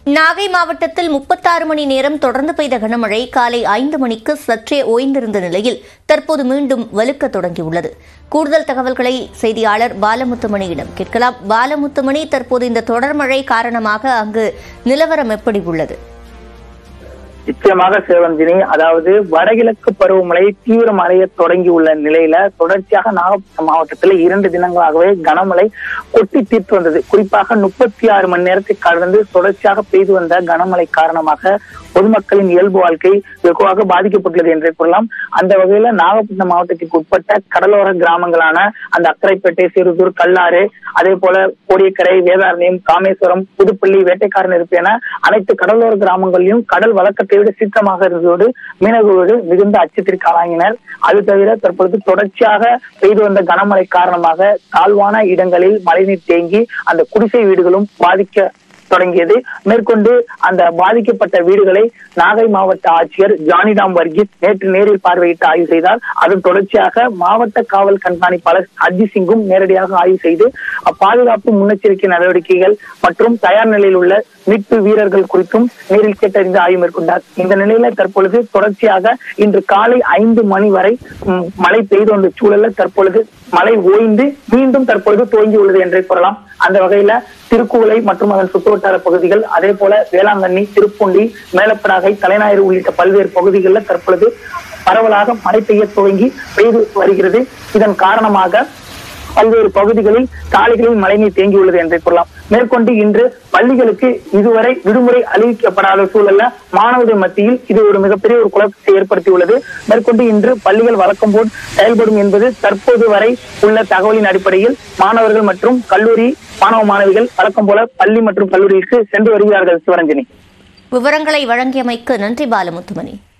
நாகை மாவட்டத்தில் முப்பத்தாறு மணி நேரம் தொடர்ந்து பெய்த கனமழை காலை ஐந்து மணிக்கு சற்றே ஓய்ந்திருந்த நிலையில் தற்போது மீண்டும் வலுக்க தொடங்கியுள்ளது கூடுதல் தகவல்களை செய்தியாளர் பாலமுத்துமணியிடம் கேட்கலாம் பாலமுத்துமணி தற்போது இந்த தொடர் மழை காரணமாக அங்கு நிலவரம் எப்படி உள்ளது நிச்சயமாக சிவரஞ்சினி அதாவது வடகிழக்கு பருவமழை தீவிரம் அடைய தொடங்கியுள்ள நிலையில தொடர்ச்சியாக நாகப்பட்டினம் மாவட்டத்தில் இரண்டு தினங்களாகவே கனமழை கொட்டி தீர்த்து வந்தது குறிப்பாக முப்பத்தி ஆறு மணி நேரத்தை கடந்து தொடர்ச்சியாக பெய்து வந்த கனமழை காரணமாக பொதுமக்களின் இயல்பு வாழ்க்கை வெகுவாக பாதிக்கப்பட்டுள்ளது என்றே கூறலாம் அந்த வகையில நாகப்பட்டினம் மாவட்டத்திற்கு உட்பட்ட கடலோர கிராமங்களான அந்த அக்கரைப்பேட்டை சிறுதூர் கல்லாறு அதே போல கோடியக்கரை வேதாரண்யம் காமேஸ்வரம் புதுப்பள்ளி வேட்டைக்காரன் இருப்பு என அனைத்து கடலோர கிராமங்களிலும் கடல் வழக்கத்தை விட சீக்கிரமாக இருந்ததோடு மீனவர்களோடு மிகுந்த அச்சத்திற்கு ஆளாகினர் அது தவிர தற்பொழுது தொடர்ச்சியாக பெய்து வந்த கனமழை காரணமாக தாழ்வான இடங்களில் மழைநீர் தேங்கி அந்த குடிசை வீடுகளும் பாதிக்க தொடங்கியது மேற்கொண்டு அந்த பாதிக்கப்பட்ட வீடுகளை நாகை மாவட்ட ஆட்சியர் ஜானிடாம் வர்கீஸ் நேற்று நேரில் பார்வையிட்டு ஆய்வு செய்தார் அதன் தொடர்ச்சியாக மாவட்ட காவல் கண்காணிப்பாளர் அஜித் சிங்கும் நேரடியாக ஆய்வு செய்து பாதுகாப்பு முன்னெச்சரிக்கை நடவடிக்கைகள் மற்றும் தயார் நிலையில் உள்ள மீட்பு வீரர்கள் குறித்தும் நேரில் கேட்டறிந்து ஆய்வு மேற்கொண்டார் இந்த நிலையில தற்பொழுது தொடர்ச்சியாக இன்று காலை ஐந்து மணி வரை ம், மழை பெய்து வந்த சூழல்ல தற்பொழுது மழை ஓய்ந்து மீண்டும் தற்பொழுது துவங்கி உள்ளது என்றே கூறலாம் அந்த வகையில திருக்குவளை மற்றும் அதன் சுற்றுவட்டார பகுதிகள் அதே போல வேளாங்கண்ணி திருப்பூண்டி மேலப்படாகை தலைஞாயிறு உள்ளிட்ட பல்வேறு பகுதிகளில் தற்பொழுது பரவலாக மழை பெய்ய துவங்கி பெய்து வருகிறது இதன் காரணமாக பல்வேறு பகுதிகளில் சாலைகளில் மழைநீர் தேங்கியுள்ளது என்றே கூறலாம் மேற்கொண்டு இன்று பள்ளிகளுக்கு இதுவரை விடுமுறை அறிவிக்கப்படாத சூழல்ல மாணவர்கள் மத்தியில் இது ஒரு மிகப்பெரிய ஒரு குழப்பத்தை ஏற்படுத்தியுள்ளது மேற்கொண்டு இன்று பள்ளிகள் வழக்கம் போல் செயல்படும் என்பது தற்போது வரை உள்ள தகவலின் அடிப்படையில் மாணவர்கள் மற்றும் கல்லூரி மாணவ மாணவிகள் வழக்கம் போல பள்ளி மற்றும் கல்லூரிக்கு சென்று வருகிறார்கள் சிவரஞ்சனி விவரங்களை வழங்கியமைக்கு நன்றி பாலமுத்துமணி